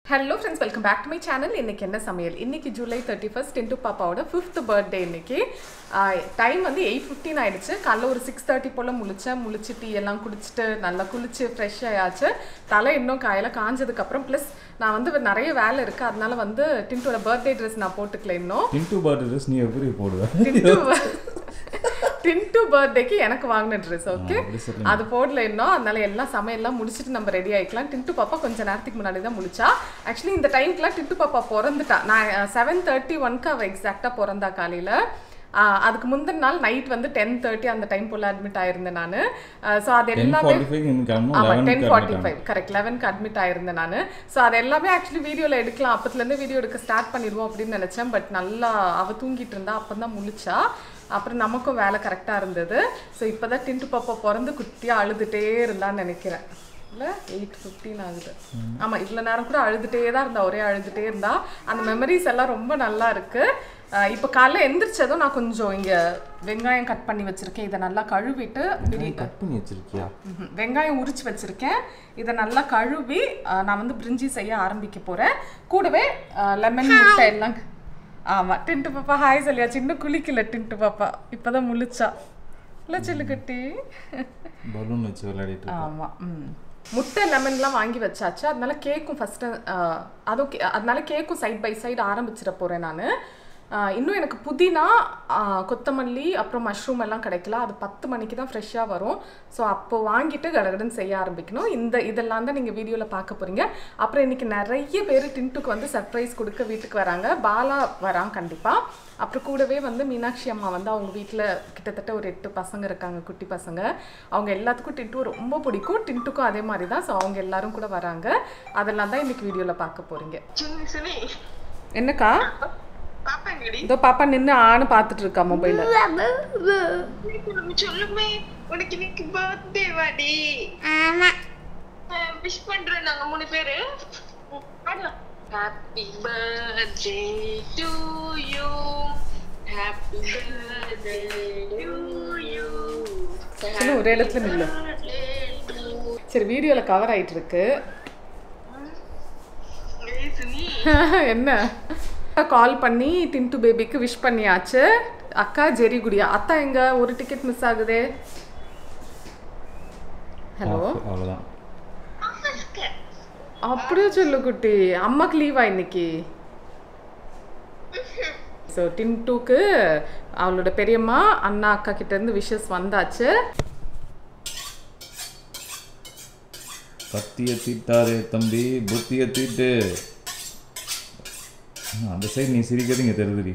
Hello friends welcome back to my channel இன்னைக்கு என்ன சமையல் இன்னைக்கு ஜூலை தேர்ட்டி ஃபர்ஸ்ட் இன்ட்டு பாப்பாவோட ஃபிஃப்த் பர்த்டே இன்னைக்கு டைம் வந்து எயிட் ஃபிஃப்டின் ஆயிடுச்சு காலைல ஒரு சிக்ஸ் தேர்ட்டி போல் முழிச்சேன் முழிச்சு டீ எல்லாம் குடிச்சிட்டு நல்லா குளிச்சு ஃப்ரெஷ் ஆயாச்சு தலை இன்னும் காலையில் காஞ்சதுக்கப்புறம் ப்ளஸ் நான் வந்து நிறைய வேலை இருக்குது அதனால வந்து டின்ட்டோட பர்த்டே ட்ரெஸ் நான் போட்டுக்கல இன்னும் டின்ட்டு பர்த்டே ட்ரெஸ் நீ எப்படி போடுவ டின்ட்டு டின்ட்டு பர்த்டேக்கு எனக்கு வாங்கின ட்ரெஸ் ஓகே அப்படி சொல்லுங்க. அது போடல இன்னும் அதனால எல்லாம் சமையல்லாம் முடிச்சுட்டு நம்ம ரெடி ஆயிக்கலாம் டின்ட்டு பாப்பா கொஞ்ச நேரத்துக்கு முன்னாடி தான் முடிச்சா ஆக்சுவலி இந்த டைம்க்குலாம் டின்ட்டு பாப்பா பிறந்துட்டா நான் செவன் தேர்ட்டி ஒன்க்கு அவள் எக்ஸாக்டாக பிறந்தா காலையில் அதுக்கு முந்தின நாள் நைட் வந்து டென் தேர்ட்டி அந்த டைம் போல் அட்மிட் ஆயிருந்தேன் நான் ஸோ அது டென் எல்லாமே ஃபார்ட்டி ஃபைவ் எனக்கு ஆமா eleven ten forty five correct லெவன்க்கு அட்மிட் ஆயிருந்தேன் நான் ஸோ அது எல்லாமே ஆக்சுவலி வீடியோவில் எடுக்கலாம் அப்பத்துலேருந்து வீடியோ எடுக்க ஸ்டார்ட் பண்ணிடுவோம் அப்படின்னு நினச்சேன் பட் நல்லா அவ தூங்கிட்டு இருந்தா அப்போ தான் முழிச்சா அப்புறம் நமக்கும் வேலை கரெக்டாக இருந்தது ஸோ இப்போ தான் டின்ட்டு பாப்பா பிறந்து குட்டியாக அழுதுகிட்டே இருந்தான்னு நினைக்கிறேன் இல்லை எயிட் ஃபிஃப்டீன் ஆகுது ஆமாம் இவ்வளோ நேரம் கூட அழுதுகிட்டே தான் இருந்தா ஒரே அழுதுகிட்டே இருந்தா அந்த மெமரிஸ் எல்லாம் ரொம்ப நல்லா இருக்கு அஹ் இப்போ காலைல எந்திரிச்சதும் நான் கொஞ்சம் இங்கே வெங்காயம் கட் பண்ணி வச்சிருக்கேன் இதை நல்லா கழுவிட்டு பிரி கட் பண்ணி வச்சிருக்கியா ம்ஹும். வெங்காயம் உரிச்சு வச்சிருக்கேன் இதை நல்லா கழுவி அஹ், நான் வந்து பிரிஞ்சி செய்ய ஆரம்பிக்க போறேன் கூடவே லெமன் முட்டை எல்லாம் ஆமா டின்ட்டு பாப்பா ஹாய் சொல்லியா சின்ன குளிக்கல டின்ட்டு பாப்பா இப்பதான் முழிச்சா இல்லை சில்லுக்குட்டி பலூன் வச்சு விளையாடிட்டு இருக்கா. ஆமா ம் முட்டை லெமன்லாம் வாங்கி வச்சாச்சு அதனால கேக்கும் ஃபஸ்ட்டு அதுவும் கே- அதனால கேக்கும் சைட் பை சைடு ஆரம்பிச்சிட போகிறேன் நான் இன்னும் எனக்கு புதினா ஆ, கொத்தமல்லி அப்புறம் மஷ்ரூம் எல்லாம் கிடைக்கல அது பத்து மணிக்கு தான் ஃப்ரெஷ்ஷாக வரும் ஸோ அப்போ வாங்கிட்டு கடகடன் செய்ய ஆரம்பிக்கணும் இந்த இதெல்லாம் தான் நீங்கள் வீடியோவில் பார்க்க போகிறீங்க அப்புறம் இன்னைக்கு நிறைய பேர் டின்ட்டுக்கு வந்து சர்ப்ரைஸ் கொடுக்க வீட்டுக்கு வராங்க பாலா வரான் கண்டிப்பாக அப்புறம் கூடவே வந்து மீனாட்சி அம்மா வந்து அவங்க வீட்டில் கிட்டத்தட்ட ஒரு எட்டு பசங்க இருக்காங்க குட்டி பசங்க அவங்க எல்லாத்துக்கும் டின்ட்டு ரொம்ப பிடிக்கும் டின்ட்டுக்கும் அதே மாதிரி தான் ஸோ அவங்க எல்லாரும் கூட வராங்க அதெல்லாம் தான் இன்னைக்கு வீடியோவில் பார்க்க போகிறீங்க சுனி சுனி என்னக்கா பாப்பா எங்கடி இதோ பாப்பா நின்று ஆன்னு பார்த்துட்டு இருக்கா மொபைலில் நம்ம சொல்லுமே உனக்கு இன்னைக்கு பர்த்டே வாடி விஷ் பண்றோம் நாங்க மூணு பேரு happy birthday to you happy birthday to you சொல்லு ஒரே இடத்துல நில்லு சரி வீடியோவில் கவர் ஆயிட்டு இருக்கு சுனி என்ன கால் பண்ணி டின்ட்டு பேபிக்கு விஷ் பண்ணியாச்சு அக்கா ஜெரி குடியா அத்தா எங்க ஒரு டிக்கெட் மிஸ் ஆகுதே ஹலோ Off, அவ்வளவுதான் அப்படியே சொல்லு குட்டி அம்மாக்கு லீவா இன்னைக்கு ஸோ டின்டூக்கு அவளோட பெரியம்மா அண்ணா அக்கா கிட்ட இருந்து விஷஸ் வந்தாச்சு கத்திய தீட்டாரே தம்பி புத்திய தீட்டு ஆ, அந்த சைடு நீ சிரிக்கிறது இங்க தெரியுதுடி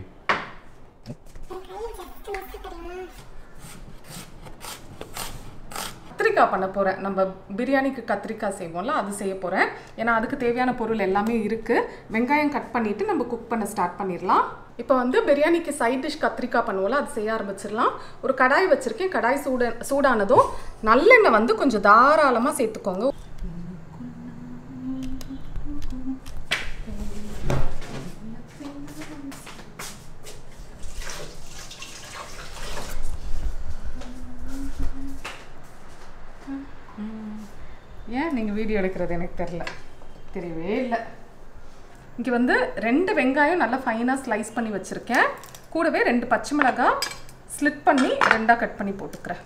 கத்திரிக்காய் பண்ண போகிறேன் நம்ம பிரியாணிக்கு கத்திரிக்காய் செய்வோம்ல அது செய்ய போகிறேன் ஏன்னா அதுக்கு தேவையான பொருள் எல்லாமே இருக்குது வெங்காயம் கட் பண்ணிவிட்டு நம்ம குக் பண்ண ஸ்டார்ட் பண்ணிடலாம் இப்போ வந்து பிரியாணிக்கு சைட் டிஷ் கத்திரிக்காய் பண்ணுவோம்ல அது செய்ய ஆரம்பிச்சிடலாம் ஒரு கடாய் வச்சுருக்கேன் கடாய் சூட சூடானதும் நல்லெண்ணெய் வந்து கொஞ்சம் தாராளமாக சேர்த்துக்கோங்க ஏன் நீங்கள் வீடியோ எடுக்கிறது எனக்கு தெரில தெரியவே இல்லை இங்கே வந்து ரெண்டு வெங்காயம் நல்லா ஃபைனாக ஸ்லைஸ் பண்ணி வச்சுருக்கேன் கூடவே ரெண்டு பச்சை மிளகாய் ஸ்லிட் பண்ணி ரெண்டாக கட் பண்ணி போட்டுக்கிறேன்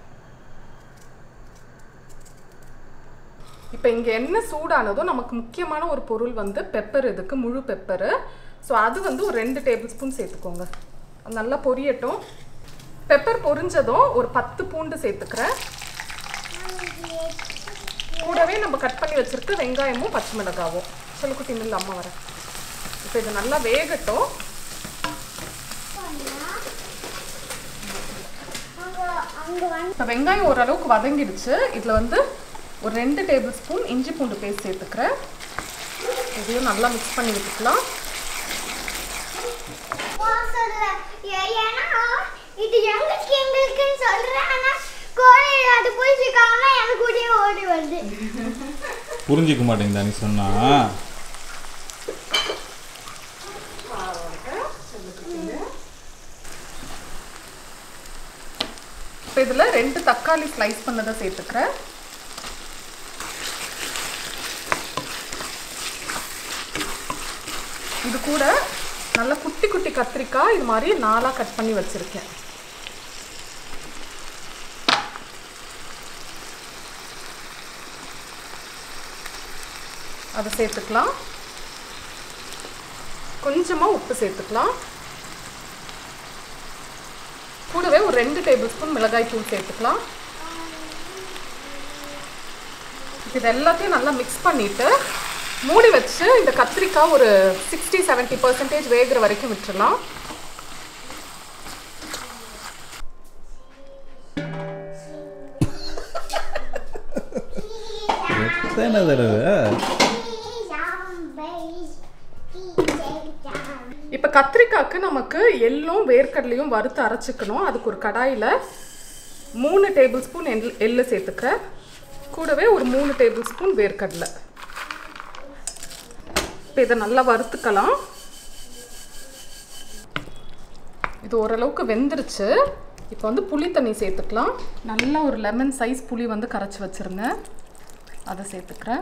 இப்போ இங்கே என்ன சூடானதோ நமக்கு முக்கியமான ஒரு பொருள் வந்து பெப்பர் இதுக்கு முழு பெப்பரு ஸோ அது வந்து ஒரு ரெண்டு டேபிள் ஸ்பூன் சேர்த்துக்கோங்க அது நல்லா பொரியட்டும் பெப்பர் பொரிஞ்சதும் ஒரு பத்து பூண்டு சேர்த்துக்கிறேன் கூடவே நம்ம கட் பண்ணி வச்சிருக்க வெங்காயமும் பச்சை மிளகாவும் சொல்லுக்குட்டி நில்லு அம்மா வரேன் இப்போ இது நல்லா வேகட்டும் இப்போ வெங்காயம் ஓரளவுக்கு வதங்கிடுச்சு இதில் வந்து ஒரு ரெண்டு டேபிள் ஸ்பூன் இஞ்சி பூண்டு பேஸ்ட் சேர்த்துக்கிறேன் இதையும் நல்லா மிக்ஸ் பண்ணி விட்டுக்கலாம் ஏன்னா இது எங்களுக்கு எங்களுக்குன்னு சொல்றேன் ஆனா கோழி அது புரிஞ்சுக்காம எனக்கு கூடயே ஓடி வருது புரிஞ்சிக்க மாட்டேங்குதா நீ சொன்னா இப்போ இதில் ரெண்டு தக்காளி ஸ்லைஸ் பண்ணதை சேர்த்துக்கிறேன் இது கூட நல்ல குட்டி குட்டி கத்திரிக்காய் இது மாதிரி நாலாக கட் பண்ணி வச்சுருக்கேன் அதை சேர்த்துக்கலாம் கொஞ்சமாக உப்பு சேர்த்துக்கலாம் கூடவே ஒரு ரெண்டு டேபிள் ஸ்பூன் மிளகாய் தூள் சேர்த்துக்கலாம் இது எல்லாத்தையும் நல்லா மிக்ஸ் பண்ணிட்டு மூடி வச்சு இந்த கத்திரிக்காய் ஒரு சிக்ஸ்டி செவன்ட்டி பர்சன்டேஜ் வேகிற வரைக்கும் விட்டுறலாம் எத்தனை தடவை இப்போ கத்திரிக்காய்க்கு நமக்கு எள்ளும் வேர்க்கடலையும் வறுத்து அரைச்சிக்கணும் அதுக்கு ஒரு கடாயில் மூணு டேபிள் ஸ்பூன் எள் எள்ளு சேர்த்துக்க கூடவே ஒரு மூணு டேபிள் ஸ்பூன் வேர்க்கடலை இப்போ இதை நல்லா வறுத்துக்கலாம் இது ஓரளவுக்கு வெந்துருச்சு இப்போ வந்து புளி தண்ணி சேர்த்துக்கலாம் நல்லா ஒரு லெமன் சைஸ் புளி வந்து கரைச்சி வச்சுருந்தேன் அதை சேர்த்துக்கிறேன்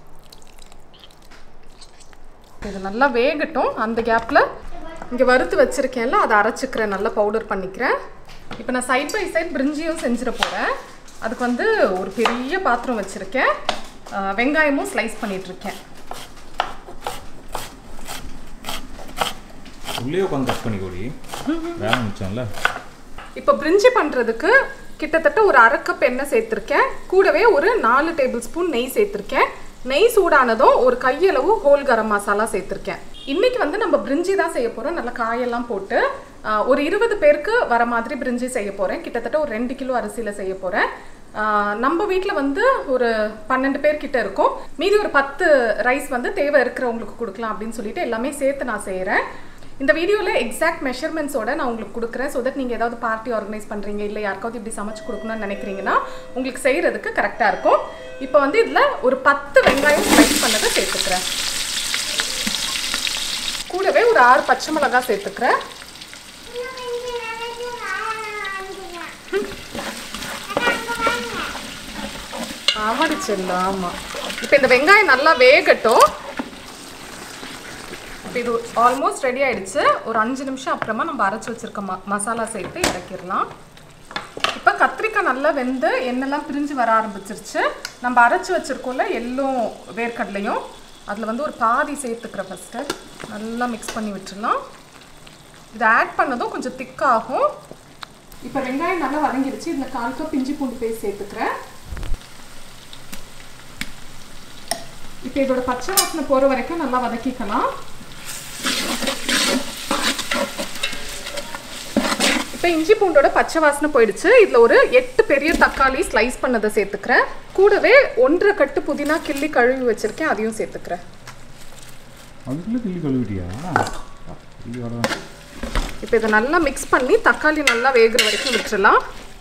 இது நல்லா வேகட்டும் அந்த கேப்பில் இங்கே வறுத்து வச்சுருக்கேன்ல அதை அரைச்சிக்கிறேன் நல்லா பவுடர் பண்ணிக்கிறேன் இப்போ நான் சைட் பை சைட் பிரிஞ்சியும் செஞ்சிட போகிறேன் அதுக்கு வந்து ஒரு பெரிய பாத்திரம் வச்சுருக்கேன் அஹ், வெங்காயமும் ஸ்லைஸ் பண்ணிகிட்ருக்கேன் உள்ளே உட்காந்து கட் பண்ணி கூடி வேலை மிச்சம்ல இப்போ பிரிஞ்சி பண்ணுறதுக்கு கிட்டத்தட்ட ஒரு அரை கப் எண்ணெய் சேர்த்துருக்கேன் கூடவே ஒரு நாலு டேபிள் ஸ்பூன் நெய் சேர்த்துருக்கேன் நெய் சூடானதும் ஒரு கையளவு ஹோல் கரம் மசாலா சேர்த்துருக்கேன் இன்னைக்கு வந்து நம்ம பிரிஞ்சி தான் செய்ய போகிறோம் நல்லா காயெல்லாம் போட்டு ஆஹ், ஒரு இருபது பேருக்கு வர மாதிரி பிரிஞ்சி செய்ய போகிறேன் கிட்டத்தட்ட ஒரு ரெண்டு கிலோ அரிசியில் செய்ய போகிறேன் நம்ம வீட்டில் வந்து ஒரு பன்னெண்டு பேர் கிட்ட இருக்கும் மீதி ஒரு பத்து ரைஸ் வந்து தேவை இருக்கிறவங்களுக்கு கொடுக்கலாம் அப்படின்னு சொல்லிட்டு எல்லாமே சேர்த்து நான் செய்கிறேன் இந்த வீடியோவில் எக்ஸாக்ட் மெஷர்மெண்ட்ஸோட நான் உங்களுக்கு கொடுக்குறேன் ஸோ தட் நீங்கள் ஏதாவது பார்ட்டி ஆர்கனைஸ் பண்ணுறீங்க இல்லை யாருக்காவது இப்படி சமைச்சு கொடுக்கணும்னு நினைக்கிறீங்கன்னா உங்களுக்கு செய்கிறதுக்கு கரெக்டாக இருக்கும் இப்போ வந்து இதில் ஒரு பத்து வெங்காயம் ஸ்லைஸ் பண்ணதை சேர்த்துக்கிறேன் கூடவே ஒரு ஆறு பச்சை மிளகாய் சேர்த்துக்கிறேன் ஆமாடி செல்லம் ஆமாம் இப்போ இந்த வெங்காயம் நல்லா வேகட்டும் இப்போ இது ஆல்மோஸ்ட் ரெடி ஆயிடுச்சு ஒரு அஞ்சு நிமிஷம் அப்புறமா நம்ம அரைச்சி வச்சிருக்க ம மசாலா சேர்த்து இறக்கிடலாம் இப்போ கத்திரிக்காய் நல்லா வெந்து எண்ணெய்லாம் பிரிஞ்சு வர ஆரம்பிச்சிருச்சு நம்ம அரைச்சி வச்சிருக்கோம்ல எள்ளும் வேர்க்கடலையும் அதில் வந்து ஒரு பாதி சேர்த்துக்கிறேன் ஃபஸ்ட்டு நல்லா மிக்ஸ் பண்ணி விட்டுறலாம் இதை ஆட் பண்ணதும் கொஞ்சம் திக்காகும் இப்போ வெங்காயம் நல்லா வதங்கிடுச்சு இதில் கால் கப் இஞ்சி பூண்டு பேஸ்ட் சேர்த்துக்கிறேன் இப்போ இதோட பச்சை வாசனை போகிற வரைக்கும் நல்லா வதக்கிக்கலாம் இப்போ இஞ்சி பூண்டோட பச்சை வாசனை போயிடுச்சு இதில் ஒரு எட்டு பெரிய தக்காளி ஸ்லைஸ் பண்ணதை சேர்த்துக்கிறேன் கூடவே ஒன்றரை கட்டு புதினா கிள்ளி கழுவி வச்சிருக்கேன் அதையும் சேர்த்துக்கிறேன் அதுக்குள்ளே கிள்ளி கழுவிட்டியா கிள்ளி வர இப்போ இதை நல்லா மிக்ஸ் பண்ணி தக்காளி நல்லா வேகிற வரைக்கும் விட்டுறலாம்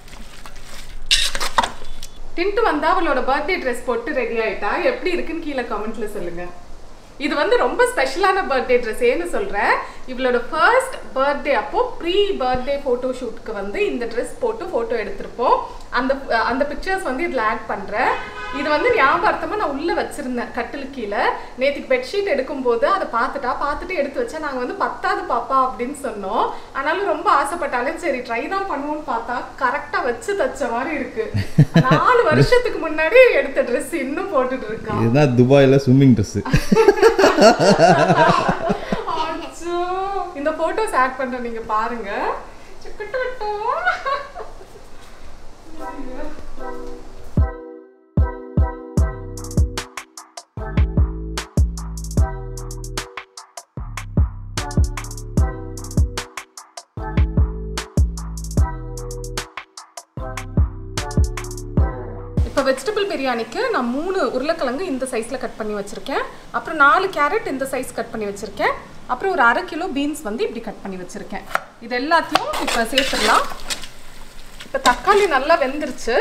டின்ட்டு வந்தா அவளோட பர்த்டே ட்ரெஸ் போட்டு ரெடி ஆயிட்டா எப்படி இருக்குன்னு கீழே கமெண்ட்ல சொல்லுங்க இது வந்து ரொம்ப ஸ்பெஷலான பர்த்டே ட்ரெஸ் ஏன்னு சொல்றேன் இவளோட ஃபர்ஸ்ட் பர்த்டே அப்போ ப்ரீ பர்த்டே ஃபோட்டோ ஷூட்க்கு வந்து இந்த ட்ரெஸ் போட்டு ஃபோட்டோ எடுத்திருப்போம் அந்த அந்த பிக்சர்ஸ் வந்து இதில் ஆட் பண்ணுறேன் இது வந்து ஞாபகார்த்தமாக நான் உள்ளே வச்சிருந்தேன் கட்டில் கீழே நேற்றுக்கு பெட்ஷீட் எடுக்கும்போது அதை பார்த்துட்டா பார்த்துட்டு எடுத்து வச்சா நாங்கள் வந்து பத்தாவது பாப்பா அப்படின்னு சொன்னோம் ஆனாலும் ரொம்ப ஆசைப்பட்டாலும் சரி ட்ரை தான் பண்ணுவோம்னு பார்த்தா கரெக்டாக வச்சு தச்ச மாதிரி இருக்கு நாலு வருஷத்துக்கு முன்னாடி எடுத்த ட்ரெஸ் இன்னும் போட்டுட்டு இருக்கா இதுதான் துபாயில் ஸ்விம்மிங் ட்ரெஸ்ஸு அச்சோ. இந்த போட்டோஸ் ஆட் பண்றேன் நீங்க பாருங்க சுக்குட்டுட்டு. இப்போ வெஜிடபிள் பிரியாணிக்கு நான் மூணு உருளைக்கிழங்கு இந்த சைஸில் கட் பண்ணி வச்சுருக்கேன் அப்புறம் நாலு கேரட் இந்த சைஸ் கட் பண்ணி வச்சுருக்கேன் அப்புறம் ஒரு அரை கிலோ பீன்ஸ் வந்து இப்படி கட் பண்ணி வச்சுருக்கேன் இது எல்லாத்தையும் இப்போ சேர்த்துடலாம் இப்போ தக்காளி நல்லா வெந்துருச்சு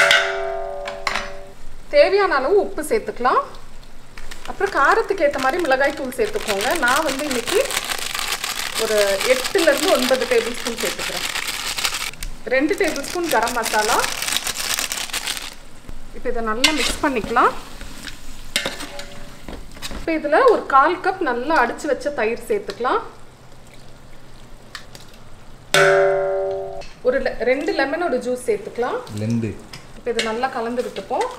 தேவையான அளவு உப்பு சேர்த்துக்கலாம் அப்புறம் காரத்துக்கு ஏற்ற மாதிரி மிளகாய் தூள் சேர்த்துக்கோங்க நான் வந்து இன்னைக்கு ஒரு எட்டுலேருந்து ஒன்பது டேபிள் ஸ்பூன் சேர்த்துக்கிறேன் ரெண்டு டேபிள் ஸ்பூன் கரம் மசாலா இப்போ இதை நல்லா மிக்ஸ் பண்ணிக்கலாம் இப்போ இதில் ஒரு கால் கப் நல்லா அடிச்சு வச்ச தயிர் சேர்த்துக்கலாம் ஒரு le- ரெண்டு லெமனோட ஜூஸ் சேர்த்துக்கலாம் லெண்டு இப்போ இதை நல்லா கலந்து விட்டுப்போம்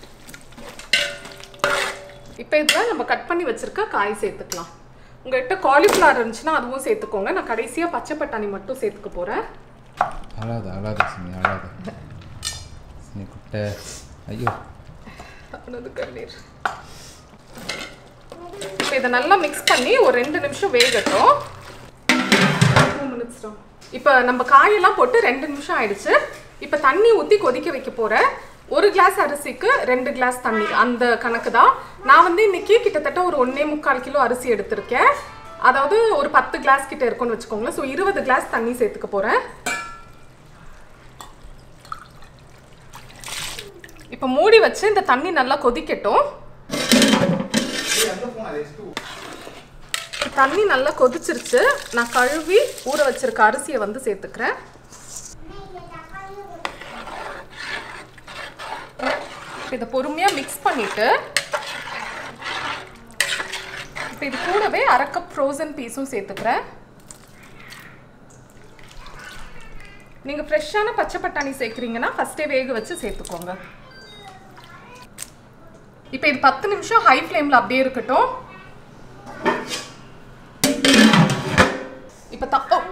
இப்போ இதில் நம்ம கட் பண்ணி வச்சிருக்க காய் சேர்த்துக்கலாம் உங்கள்கிட்ட காலிஃப்ளவர் இருந்துச்சுன்னா அதுவும் சேர்த்துக்கோங்க நான் கடைசியாக பச்சை பட்டாணி மட்டும் சேர்த்துக்க போகிறேன் அழாத அழாத சினி அழாத சினி குட்டை ஐயோ அவனது கண்ணீர் இப்போ இதை நல்லா மிக்ஸ் பண்ணி ஒரு ரெண்டு நிமிஷம் வேகட்டும் டூ மினிட்ஸ் தான் இப்போ நம்ம காயெல்லாம் போட்டு ரெண்டு நிமிஷம் ஆயிடுச்சு இப்போ தண்ணி ஊற்றி கொதிக்க வைக்க போகிறேன் ஒரு கிளாஸ் அரிசிக்கு ரெண்டு கிளாஸ் தண்ணி அந்த கணக்கு தான் நான் வந்து இன்னைக்கு கிட்டத்தட்ட ஒரு ஒன்றே முக்கால் கிலோ அரிசி எடுத்திருக்கேன் அதாவது ஒரு பத்து கிளாஸ் கிட்ட இருக்கும்னு வச்சுக்கோங்களேன் ஸோ இருபது கிளாஸ் தண்ணி சேர்த்துக்க போகிறேன் இப்போ மூடி வச்சு இந்த தண்ணி நல்லா கொதிக்கட்டும் தண்ணி நல்லா கொதிச்சிருச்சு நான் கழுவி ஊற வச்சிருக்க அரிசியை வந்து சேர்த்துக்கிறேன் இப்போ இதை பொறுமையாக மிக்ஸ் பண்ணிட்டு இப்போ இது கூடவே அரை கப் ஃப்ரோசன் பீஸும் சேர்த்துக்கிறேன் நீங்கள் ஃப்ரெஷ்ஷான பச்சை பட்டாணி சேர்க்குறீங்கன்னா ஃபஸ்ட்டே வேக வச்சு சேர்த்துக்கோங்க இப்போ இது பத்து நிமிஷம் ஹை ஃப்ளேமில் அப்படியே இருக்கட்டும் இப்போ த ஓ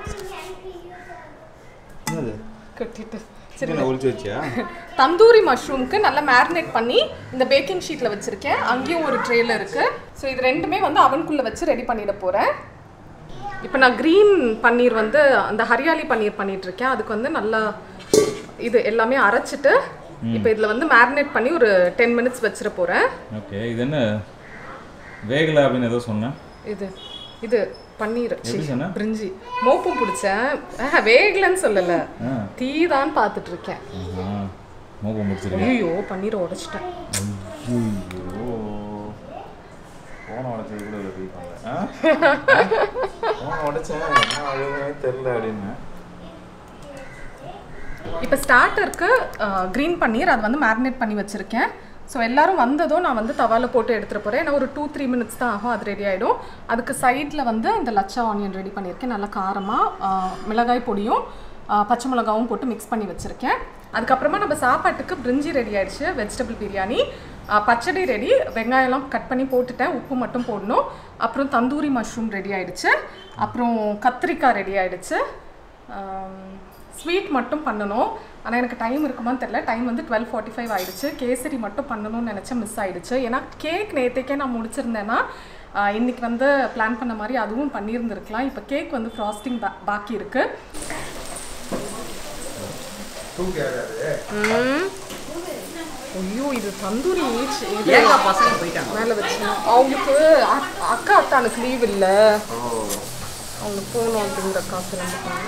என்னது கட்டிட்டு சரி என்ன ஒழிச்சு வச்சியா தந்தூரி மஷ்ரூம்க்கு நல்லா மேரினேட் பண்ணி இந்த பேக்கிங் ஷீட்டில் வச்சுருக்கேன் அங்கேயும் ஒரு ட்ரேல இருக்குது ஸோ இது ரெண்டுமே வந்து அவனுக்குள்ளே வச்சு ரெடி பண்ணிட போகிறேன் இப்போ நான் க்ரீன் பன்னீர் வந்து அந்த ஹரியாலி பன்னீர் பண்ணிட்டு இருக்கேன் அதுக்கு வந்து நல்லா இது எல்லாமே அரைச்சிட்டு இப்போ இதில் வந்து மேரினேட் பண்ணி ஒரு டென் மினிட்ஸ் வச்சிட போகிறேன் ஓகே இது என்ன வேகலை அப்படின்னு ஏதோ சொன்னேன் இது இது பன்னீர் எப்படி சொன்ன? பிரிஞ்சி மோப்பும் பிடிச்சேன் ஆஹா, வேகலைன்னு சொல்லலை ஆ தீ தான் பார்த்துட்டு இருக்கேன் ஆஹா. மோகம் முடிச்சிருக்கேன் ஐயோ பன்னீரை உடைச்சிட்டேன் ஐயோ போன உடச்சது கூட இல்லை ஃபீல் பண்ணல போன உடச்சேன் என்ன ஆகுதுன்னே தெரில அப்படின்னு இப்போ ஸ்டார்டருக்கு க்ரீன் பன்னீர் அது வந்து மேரினேட் பண்ணி வச்சுருக்கேன் ஸோ எல்லாரும் வந்ததும் நான் வந்து தவால போட்டு எடுத்துகிட்டு போகிறேன் ஏன்னா ஒரு டூ த்ரீ மினிட்ஸ் தான் ஆகும் அது ரெடி ஆகிடும் அதுக்கு சைடில் வந்து இந்த லச்சா ஆனியன் ரெடி பண்ணியிருக்கேன் நல்லா காரமாக மிளகாய் பொடியும் ஆ, பச்சை மிளகாவும் போட்டு மிக்ஸ் பண்ணி வச்சுருக்கேன் அதுக்கப்புறமா நம்ம சாப்பாட்டுக்கு பிரிஞ்சி ரெடி ஆயிடுச்சு வெஜிடபிள் பிரியாணி ஆ, பச்சடி ரெடி வெங்காயம்லாம் கட் பண்ணி போட்டுட்டேன் உப்பு மட்டும் போடணும் அப்புறம் தந்தூரி மஷ்ரூம் ரெடி ஆயிடுச்சு அப்புறம் கத்திரிக்காய் ரெடி ஆயிடுச்சு ஸ்வீட் மட்டும் பண்ணணும் ஆனால் எனக்கு டைம் இருக்குமான்னு தெரில டைம் வந்து டுவெல் ஃபார்ட்டி ஃபைவ் ஆயிடுச்சு கேசரி மட்டும் பண்ணணும்னு நினச்சேன் மிஸ் ஆயிடுச்சு ஏன்னா கேக் நேற்றுக்கே நான் முடிச்சிருந்தேன்னா ஆஹ், இன்னைக்கு வந்து பிளான் பண்ண மாதிரி அதுவும் பண்ணியிருந்திருக்கலாம் இப்போ கேக் வந்து ஃப்ராஸ்டிங் பா பாக்கி இருக்கு ம். ஐயோ இது தந்தூரி சி- இது ஏங்க பசங்க போயிட்டாங்க மேலே வச்சு அவங்களுக்கு அக்- அக்கா அத்தானுக்கு லீவ் இல்லை அவங்களுக்கு போகணும் அப்படிங்கிற காசு நம்ம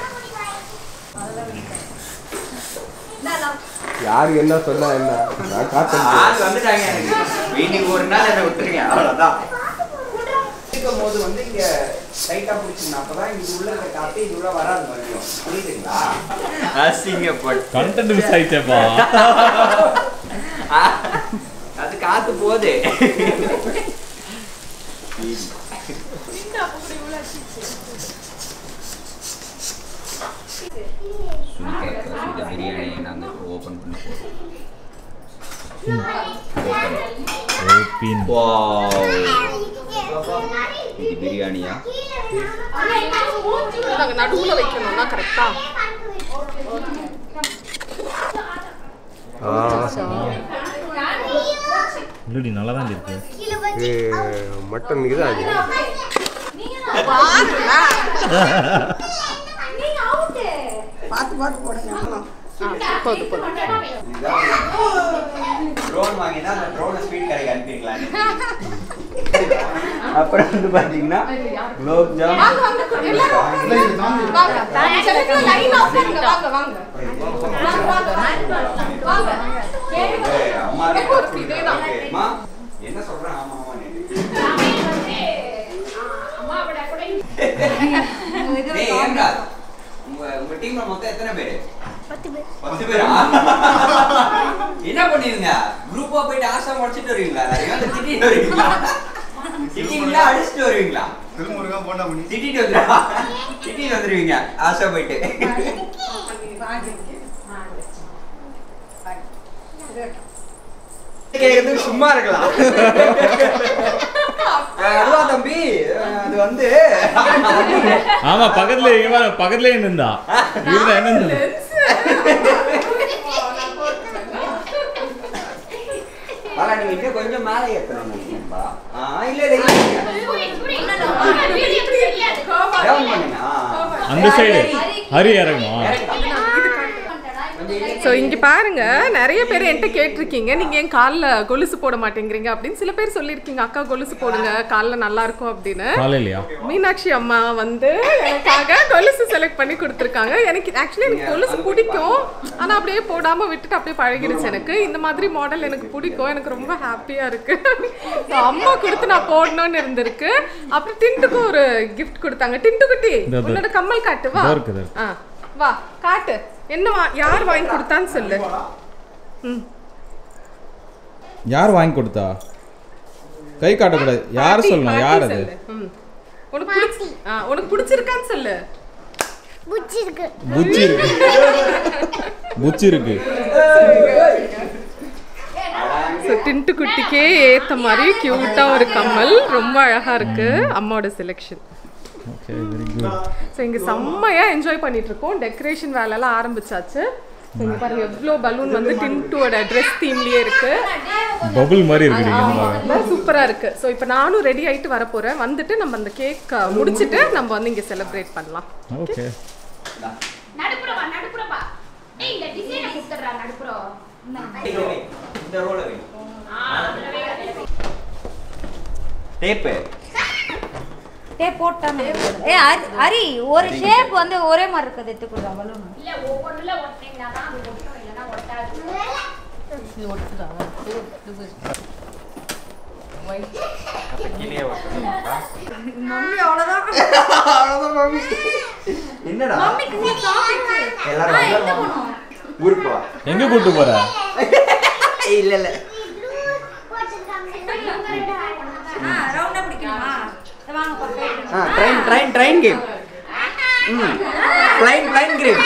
யாரு என்ன சொன்னா என்ன நான் காத்தேன் ஆள் வந்துட்டாங்க எனக்கு இன்னைக்கு ஒரு நாள் என்ன விட்டுருங்க அவ்வளவுதான் இருக்கும் போது வந்து இங்க டைட்டா பிடிச்சிருந்தா அப்பதான் இங்க உள்ள இருக்க காத்து இது உள்ள வராது மறுபடியும் புரியுதுங்களா அசிங்கப்பட்டு கண்டென்ட் மிஸ் ஆயிடுச்சேப்பா அது காத்து போகுது பிரியாணி நாங்கள் ஓப்பன் பண்ண ஓபின் போகிறோம் இது பிரியாணியா நாங்கள் நடுவில் வைக்கணும்னா கரெக்டாக இல்லடி நல்லா தான் இருக்கு மட்டன் இது அது போதும் போதும் ட்ரோன் வாங்கினா அந்த ட்ரோனை ஸ்வீட் கடைக்கு அனுப்பிடலாம் அப்புறம் வந்து பார்த்தீங்கன்னா குலோப் ஜாம் வாங்க வாங்க எல்லாரும் வாங்க சிலருக்கு லைன் ஆஃப் பண்ணுங்க வாங்க வாங்க வாங்க அம்மா எனக்கு ஒரு இதேதான். அம்மா என்ன சொல்றேன் ஆமா ஆமா டேய் ஏன்டா உங்க உங்க டீம்ல மொத்தம் எத்தனை பேரு பத்து பேரா என்ன பண்ணுவீங்க குரூப்பா போயிட்டு ஆசை முடிச்சிட்டு வருவீங்களா நிறைய வந்து திட்டிட்டு வருவீங்களா திட்டிங்களா அடிச்சுட்டு வருவீங்களா திருமுருகா போண்டா பண்ணி திட்டிட்டு வந்துருவா திட்டிட்டு வந்துருவீங்க ஆசை போயிட்டு கேக்குறதுக்கு சும்மா இருக்கலாம் அஹ் அதுவா தம்பி அஹ் அது வந்து ஆமா பக்கத்துல இவன் பக்கத்துலயே நின்றா இவன் என்ன நின்றா? பாலா நீங்க இன்னும் கொஞ்சம் மேலே ஏத்தணும் நினைக்கிறேன்பா. ஆ இல்ல இல்ல டவுன் பண்ணுங்க ஆ. அந்த சைடு ஹரி இறங்கணும் ஸோ இங்கே பாருங்க நிறைய பேர் என்கிட்ட கேட்டிருக்கீங்க நீங்கள் ஏன் காலில் கொலுசு போட மாட்டேங்கிறீங்க அப்படின்னு சில பேர் சொல்லியிருக்கீங்க அக்கா கொலுசு போடுங்க காலில் நல்லா இருக்கும் அப்படின்னு காலையிலயா மீனாட்சி அம்மா வந்து எனக்காக கொலுசு செலக்ட் பண்ணி கொடுத்துருக்காங்க எனக்கு ஆக்சுவலி எனக்கு கொலுசு பிடிக்கும் ஆனால் அப்படியே போடாமல் விட்டுட்டு அப்படியே பழகிடுச்சு எனக்கு இந்த மாதிரி மாடல் எனக்கு பிடிக்கும் எனக்கு ரொம்ப ஹாப்பியாக இருக்கு So, அம்மா கொடுத்து நான் போடணும்னு இருந்திருக்கு அப்புறம் டின்ட்டுக்கும் ஒரு கிஃப்ட் கொடுத்தாங்க டின்ட்டு குட்டி இதோ, இதோ. உன்னோட கம்மல் காட்டு வா இதோ இருக்குது. ஆ வா காட்டு என்ன வா யார் வாங்கி கொடுத்தான்னு சொல்லு ம் யார் வாங்கி கொடுத்தா கை காட்டக்கூடாது யார் பாட்டி, சொல்லணும் பாட்டி யார் அது சொல்லு. ம். உனக்கு பிடிச்சி ஆ உனக்கு பிடிச்சிருக்கான்னு சொல்லு பிடிச்சிருக்கு புச்சி இருக்கு புச்சி இருக்கு ஸோ டின்ட்டு குட்டிக்கே ஏற்ற மாதிரி க்யூட்டாக ஒரு கம்மல் ரொம்ப அழகாக இருக்கு அம்மாவோட selection okay very good so இங்கே செம்மையாக என்ஜாய் பண்ணிட்டு இருக்கோம் டெக்கரேஷன் வேலைலாம் ஆரம்பிச்சாச்சு ஸோ இங்கே பாருங்க எவ்வளோ பலூன் வந்து டின்ட்டுவோட ட்ரெஸ் தீம்லேயே இருக்கு பபுள் மாதிரி இருக்கு நீங்க என்ன பாருங்க சூப்பராக இருக்கு ஸோ இப்போ நானும் ரெடி ஆயிட்டு வர போகிறேன் வந்துட்டு நம்ம அந்த கேக் முடிச்சிட்டு நம்ம வந்து இங்கே செலிப்ரேட் பண்ணலாம் ஓகே நடுப்புறவா நடுப்புறவா ஏய் இந்த டிசைனை கொடுத்துறா நடுப்புறம் இந்த ரோல வை டேப்பு டே போட்டானே ஏ அரி- அரி ஒரு ஷேப் வந்து ஒரே மாதிரி இருக்குது எடுத்துக்கொடுறா பலூன் இல்ல ஒவ்வொன்றுல ஒட்டினீங்கன்னா தான் அது ஒட்டும் இல்லைன்னா ஒட்டாது கீழே ஓட்டுறீங்களா? மம்மி அவ்வளோதான் அவ்வளவுதான் மாமி. என்னடா எல்லாரும் வந்துருவாங்க. ஊருக்கு வா எங்க கூட்டு போற இல்ல இல்ல ஆ ரவுண்டா பிடிக்கணுமா இதை வாங்க பக்கம் ஆ ட்ரெயின் ட்ரெயின் ட்ரெயின் கேம் ம் ப்ளைன் ப்ளைன் கேம்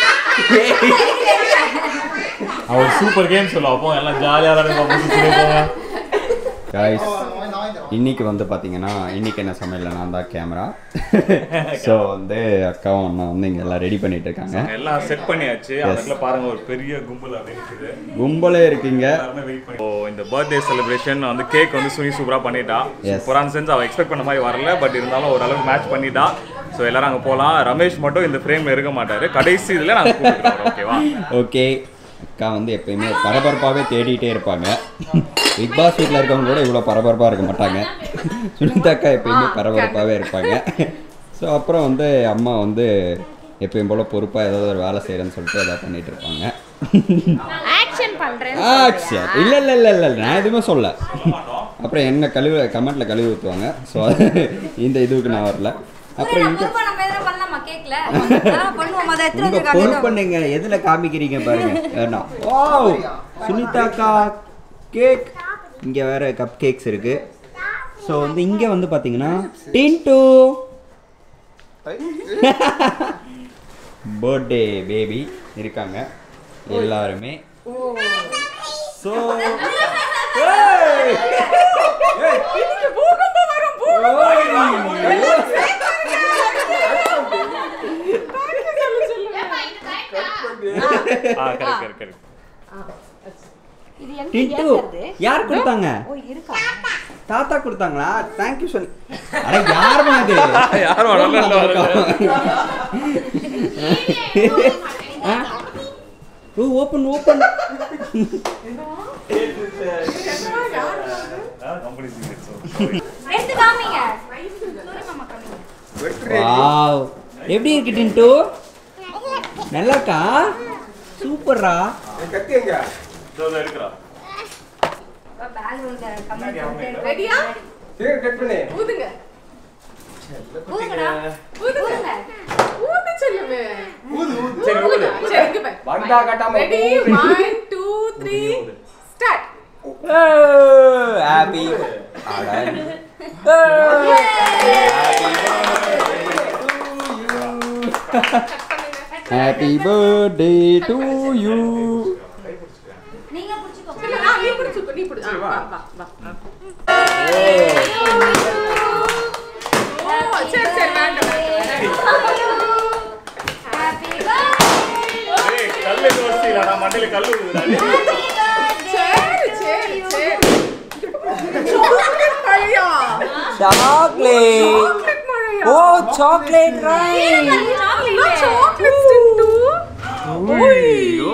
அவர் சூப்பர் கேம் சொல்லுவோம் அப்போ எல்லாம் ஜாலியாக விளையாடுங்க காய்ஸ் இன்னைக்கு வந்து பார்த்தீங்கன்னா இன்னைக்கு என்ன சமையல் நான் தான் கேமரா ஸோ வந்து அக்காவும் அண்ணா வந்து இங்கே எல்லாம் ரெடி பண்ணிட்டு இருக்காங்க எல்லாம் செட் பண்ணியாச்சு அதுக்குள்ள பாருங்க ஒரு பெரிய கும்பல் அப்படி இருக்குது கும்பலே இருக்கீங்க எல்லாருமே வெயிட் பண்ணி ஓ இந்த பர்த்டே செலிப்ரேஷன் வந்து கேக் வந்து சுனி சூப்பரா பண்ணிட்டா Yes. சூப்பரான சென்ஸ் அவ எக்ஸ்பெக்ட் பண்ண மாதிரி வரல பட் இருந்தாலும் ஓரளவுக்கு மேட்ச் பண்ணிட்டா ஸோ எல்லாரும் அங்கே போகலாம் ரமேஷ் மட்டும் இந்த ஃப்ரேம்ல இருக்க மாட்டாரு கடைசி இதில் நாங்கள் கூப்பிட்டுக்கிறோம் ஓகேவா ஓகே அக்கா வந்து எப்பயுமே பரபரப்பாகவே தேடிட்டே இருப்பாங்க பிக் பாஸ் வீட்டில் இருக்கவங்க கூட இவ்வளோ பரபரப்பாக இருக்க மாட்டாங்க சுனிதா அக்கா எப்பயுமே பரபரப்பாகவே இருப்பாங்க ஸோ அப்புறம் வந்து அம்மா வந்து எப்பயும் போல் பொறுப்பாக ஏதாவது ஒரு வேலை செய்கிறேன்னு சொல்லிட்டு எதாவது பண்ணிட்டு இருப்பாங்க ஆக்ஷன் பண்றேன் ஆக்ஷன் இல்லை இல்லை இல்லை இல்லை நான் எதுவுமே சொல்ல அப்புறம் என்ன கழுவு கமெண்ட்ல கழுவி ஊற்றுவாங்க ஸோ இந்த இதுவுக்கு நான் வரல அப்புறம் இங்கே பொறுப்பா நம்ம எதனா பண்ணலாமா கேக்ல அதெல்லாம் பண்ணுவோம் அதை எடுத்துட்டு உங்க வந்து பொறுப்பு காட்டுங்க நீங்க எதுல காமிக்கிறீங்க பாருங்க வேணாம் வாவ் சுனிதாக்கா கேக் இங்க வேற கப் கேக்ஸ் இருக்கு ஸோ வந்து இங்க வந்து பாத்தீங்கன்னா டின்டு பர்த்டே பேபி இருக்காங்க எல்லாருமே ஸோ ஆ கரெக்ட் கரெக்ட் கரெக்ட் இது எங்க டின்டு ஏத்துறது யார் கொடுத்தாங்க ஓ இருக்கா தாத்தா கொடுத்தாங்களா தேங்க்யூ சொல்லி அட யாருமா இது யாரும் வரல, வரல, வரல. ஓ ஓப்பன் ஓப்பன் கம்பெனி சீக்ரெட் எடுத்து காமிங்க சூரிய மாமா காமிங்க வாவ் எப்படி இருக்கு டின்டு நல்லா இருக்கா சூப்பர்ரா ஸோ எடுக்கிறா பேக் உள்ள கம்மி ரெடியா ஊதுங்க ஊதுங்கடா ஊதுங்க ஊது சொல்லுவே சரி ஊது சரி இங்க பாரு வந்தா கட்டாம ready one two three start happy happy birthday to you நீங்க புடிச்சுக்கோங்க இல்ல, ஆ, நீ பிடிச்சுக்கோ, நீ பிடி- ஆ, வா, வா, வா, வா. ஓ, சரி, சரி, வேண்டாம், வேண்டாம், வேண்டாம். ஹாப்பி பர்த்டே ஏய், கல்லு தோசைடா, நான் மண்டையில கல்லு விழுகுதுடா. சரி, சரி, சரி. சாக்லேட் மழையா? சாக்லேட் சாக்லேட் மழையா? ஓ சாக்லேட் ரைட் நான் சாக்லேட் டிண்டு. ஐயோ.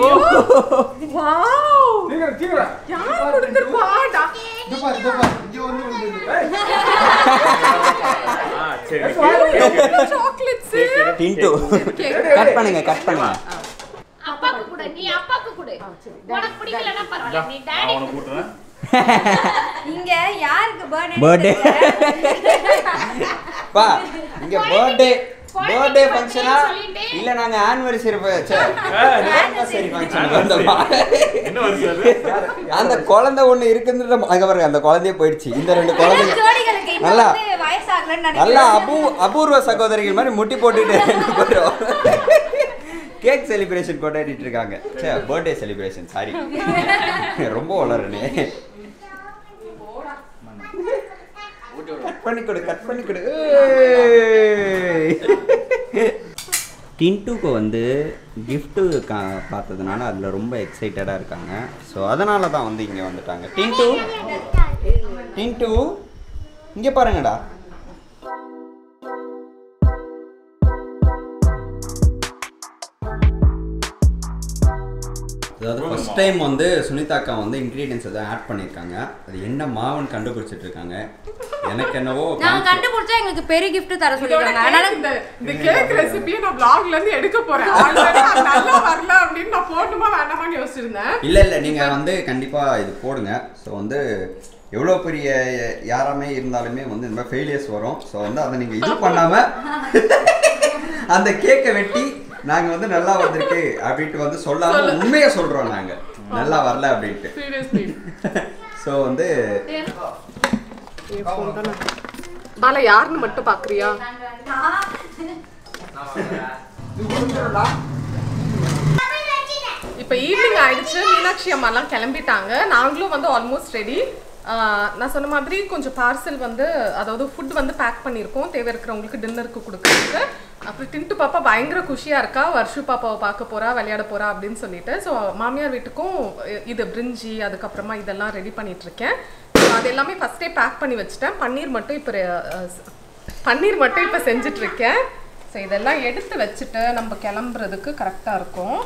வாவ். சீக்கிரம் யார் கொடுத்திருப்பா? டா- இது பாரு இது பாரு இங்க ஒண்ணு வந்து ஆ, சரி, கேக்கு. chocolates. டிண்டு கட் பண்ணுங்க கட் பண்ணுங்க அப்பாக்கு கொடு நீ அப்பாக்கு கொடு உனக்கு பிடிக்கலன்னா பரவாயில்ல நீ நான் டாடி உனக்கு கூட்டுறேன். இங்க யாருக்கு பர்த்டே பர்த்டே பா இங்க பர்த்டே பர்த்டே ஃபங்க்ஷனா இல்ல நாங்க ஆனிவர்சரி ஆனிவர்சரி ஃபங்க்ஷன் வந்தோமா என்ன வருஷம் அது? அந்த குழந்தை ஒண்ணு இருக்குன்ற அங்க பாருங்க அந்த குழந்தையே போயிடுச்சு இந்த ரெண்டு குழந்தைங்க ஜோடிகளுக்கு இன்னும் நல்லா. வந்து வயசாகலன்னு நல்லா நினைக்கிறேன் அபூ அபூர்வ சகோதரிகள் மாதிரி முட்டி போட்டுட்டு ரெண்டு பேரும் கேக் செலிப்ரேஷன் கொண்டாடிட்டு இருக்காங்க சே பர்த்டே செலிப்ரேஷன் சாரி ரொம்ப வளரனே கட் பண்ணி கொடு கட் பண்ணி கொடு ஏய். டின்ட்டுக்கு வந்து கிஃப்ட்டு கா பார்த்ததுனால அதில் ரொம்ப எக்ஸைட்டடாக இருக்காங்க ஸோ அதனால தான் வந்து இங்கே வந்துட்டாங்க டின்ட்டு டின்ட்டு இங்கே பாருங்கடா அதாவது ஃபர்ஸ்ட் டைம் வந்து சுனிதா அக்கா வந்து இன்க்ரீடியன்ஸ் எதாவது ஆட் பண்ணியிருக்காங்க அது என்ன மாவுன்னு கண்டுபிடிச்சிட்டு இருக்காங்க எனக்கு என்னவோ நாங்க கண்டுபிடிச்சா எங்களுக்கு பெரிய gift தர இதோட சொல்லிருக்காங்க cake அதனால இந்த- இந்த கேக் ரெசிபியை நான் vlogல இருந்து எடுக்க போறேன் Already அது நல்லா வரல அப்படின்னு நான் போட்டுமா வேண்டாமான்னு யோசிச்சிருந்தேன் இல்லை இல்லை நீங்கள் வந்து கண்டிப்பாக இது போடுங்க ஸோ வந்து எவ்வளோ பெரிய யாராமே இருந்தாலுமே வந்து இந்த மாதிரி ஃபெயிலியர்ஸ் வரும் ஸோ வந்து அதை நீங்கள் இது பண்ணாமல் அந்த கேக்கை வெட்டி நாங்கள் வந்து நல்லா வந்திருக்கு அப்படின்ட்டு வந்து சொல்லாமல் உண்மையை சொல்கிறோம் நாங்கள் நல்லா வரல அப்படின்ட்டு சீரியஸ்லி ஸோ வந்து பாலா யாருன்னு மட்டும் பாக்குறியா இப்போ ஈவினிங் ஆயிடுச்சு மீனாட்சி அம்மாலாம் கிளம்பிட்டாங்க நாங்களும் வந்து ஆல்மோஸ்ட் ரெடி நான் சொன்ன மாதிரி கொஞ்சம் பார்சல் வந்து அதாவது ஃபுட் வந்து பேக் பண்ணியிருக்கோம் தேவை இருக்கிறவங்களுக்கு டின்னருக்கு கொடுக்குறதுக்கு அப்புறம் டின்ட்டு பாப்பா பயங்கர குஷியாக இருக்கா வர்ஷு பாப்பாவை பார்க்க போறா விளையாட போறா அப்படின்னு சொல்லிட்டு ஸோ மாமியார் வீட்டுக்கும் இ- இது பிரிஞ்சி அதுக்கப்புறமா இதெல்லாம் ரெடி பண்ணிட்டு இருக்கேன் So, அது எல்லாமே ஃபஸ்ட்டே பேக் பண்ணி வச்சுட்டேன் பன்னீர் மட்டும் இப்போ பன்னீர் மட்டும் இப்போ செஞ்சுட்டு இருக்கேன் ஸோ இதெல்லாம் எடுத்து வச்சுட்டு நம்ம கிளம்புறதுக்கு கரெக்டாக இருக்கும்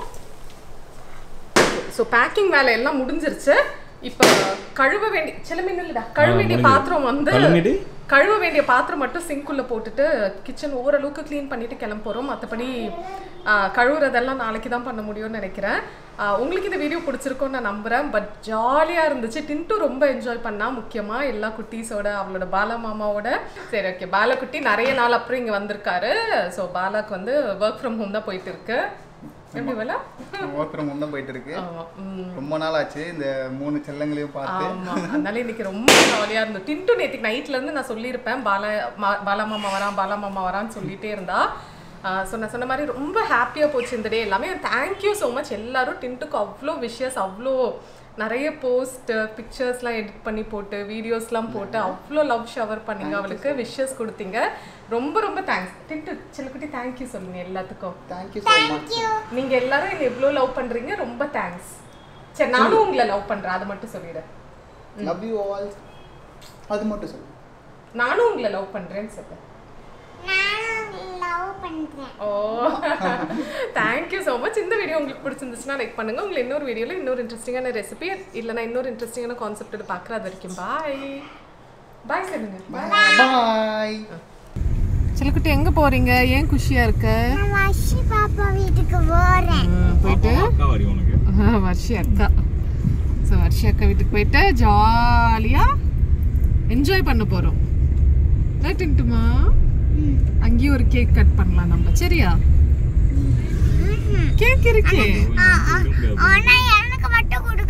ஸோ பேக்கிங் வேலை எல்லாம் முடிஞ்சிருச்சு இப்போ கழுவ வேண்டிய சில இல்லடா கழுவ வேண்டிய பாத்திரம் வந்து கழுவிடு. கழுவ வேண்டிய பாத்திரம் மட்டும் சிங்க்குள்ள போட்டுட்டு கிச்சன் ஓரளவுக்கு க்ளீன் பண்ணிட்டு கிளம்ப போறோம் மற்றபடி கழுவுறதெல்லாம் நாளைக்கு தான் பண்ண முடியும்னு நினைக்கிறேன் ஆ, உங்களுக்கு இந்த வீடியோ பிடிச்சிருக்கும்னு நான் நம்புறேன் பட் ஜாலியாக இருந்துச்சு டின்ட்டு ரொம்ப என்ஜாய் பண்ணா முக்கியமா எல்லா குட்டீஸோட அவளோட பாலா மாமாவோட சரி ஓகே பாலகுட்டி நிறைய நாள் அப்புறம் இங்கே வந்திருக்காரு ஸோ பாலாக்கு வந்து ஒர்க் ஃப்ரம் ஹோம் தான் போயிட்டு இருக்கு எப்படி வேலை ஒர்க் ஃப்ரம் ஹோம் தான் போயிட்டு இருக்கு ஆமா ம் ரொம்ப நாள் ஆச்சு இந்த மூணு செல்லங்களையும் பார்த்து ஆமா அதனால இன்னைக்கு ரொம்ப ஜாலியா இருந்தது டின்ட்டு நேற்றுக்கு நைட்ல இருந்து நான் சொல்லியிருப்பேன் பாலா மா- பாலா மாமா வரான் பாலா மாமா வரான்னு சொல்லிட்டே இருந்தா ஸோ நான் சொன்ன மாதிரி ரொம்ப ஹாப்பியாக போச்சு இந்த டே எல்லாமே தேங்க்யூ ஸோ மச் எல்லாரும் டின்ட்டுக்கு அவ்வளோ விஷஸ் அவ்வளோ நிறைய போஸ்ட் பிக்சர்ஸ்லாம் எடிட் பண்ணி போட்டு வீடியோஸ்லாம் போட்டு அவ்வளோ லவ் ஷவர் பண்ணீங்க அவளுக்கு விஷஸ் கொடுத்தீங்க ரொம்ப ரொம்ப தேங்க்ஸ் டின்ட்டு சிலக்குட்டி தேங்க்யூ சொல்லுங்க எல்லாத்துக்கும் தேங்க்யூ ஸோ மச் நீங்க எல்லாரும் என்ன எவ்வளோ லவ் பண்றீங்க ரொம்ப தேங்க்ஸ் சரி நானும் உங்களை லவ் பண்றேன் அதை மட்டும் சொல்லிடு லவ் யூ ஆல் அது மட்டும் சொல்லு நானும் உங்களை லவ் பண்றேன்னு சொல்றேன் நானும் லவ் பண்றேன் ஓ தேங்க்யூ ஸோ மச் இந்த வீடியோ உங்களுக்கு பிடிச்சிருந்துச்சுன்னா லைக் பண்ணுங்க உங்களை இன்னொரு வீடியோவில் இன்னொரு இன்ட்ரெஸ்டிங்கான ரெசிபி இல்லைனா இன்னொரு இன்ட்ரெஸ்டிங்கான கான்செப்ட் பார்க்குற அது வரைக்கும் பாய் பாய் சொல்லுங்க பாய் சிலக்குட்டி எங்க போறீங்க ஏன் குஷியா இருக்க நான் வஷி பாப்பா வீட்டுக்கு போறேன் போயிட்டு அக்கா வரி உனக்கு வர்ஷி அக்கா ஸோ வர்ஷி அக்கா வீட்டுக்கு போயிட்டு ஜாலியாக என்ஜாய் பண்ண போகிறோம் ரைட்டுமா அங்கேயும் ஒரு கேக் கட் பண்ணலாம் நம்ம சரியா கேக் இருக்கே ஆனா எனக்கு மட்டும் கொடுக்க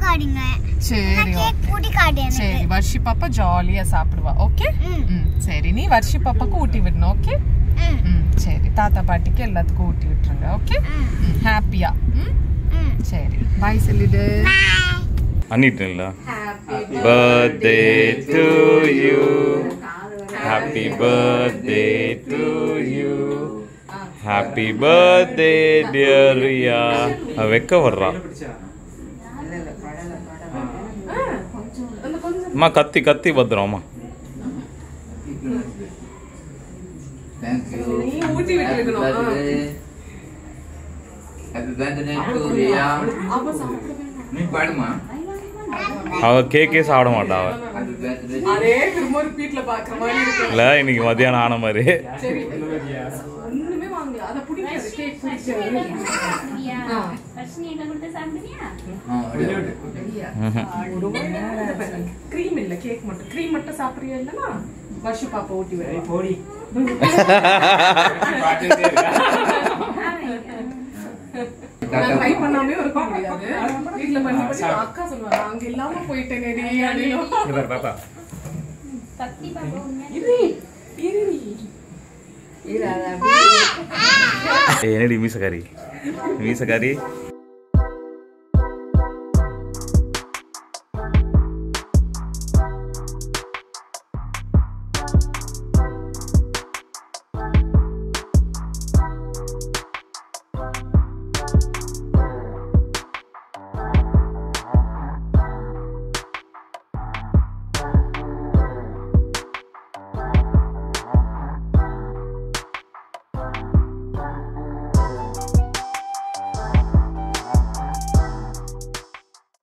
காடுங்க சரி கேக் ஊட்டி காட்டு எனக்கு சரி வர்ஷி பாப்பா ஜாலியா சாப்பிடுவா ஓகே ம். ம் சரி நீ வர்ஷி பாப்பாக்கு ஊட்டி விடணும் ஓகே ம். ம் சரி தாத்தா பாட்டிக்கு எல்லாத்துக்கும் ஊட்டி விட்டுருங்க ஓகே ம். ம் ஹாப்பியா ம் ம். சரி பாய் சொல்லிடு அண்ணிட்டுங்களா birthday to you happy birthday to you happy birthday dear Riya அவ வெக்க வர்றான் அம்மா கத்தி கத்தி பத்திரம்மா நீ ஊட்டி விட்டு இருக்கணும் ஹாப்பி பர்த்டே டு ரியா நீ பாடுமா அவ கேக்கே சாப்பிட மாட்டா அவ ஹாப்பி பர்த்டே அதே திரும்ப ரிப்பீட்ல பாக்குற மாதிரி இருக்கு இல்ல இன்னைக்கு மத்தியானம் ஆன மாதிரி சரி ஒண்ணுமே வாங்கல அத பிடிக்காது கேக் பிடிக்காது தர்ஷினி எங்க கொடுத்து சாப்பிடுவியா க்ரீம் இல்ல கேக் மட்டும் க்ரீம் மட்டும் சாப்பிடுறியா இல்லனா வர்ஷி பாப்பா ஊட்டி விடு போடி நான் ட்ரை பண்ணாமே இருக்க முடியாது வீட்ல பண்ணி பண்ணி அக்கா சொல்லுவாங்க அங்க இல்லாம போயிட்டேன் அப்படின்னு சக்தி பாபா உண்மையா இரு இரு ஏய், என்னடி மீசக்காரி மீசக்காரி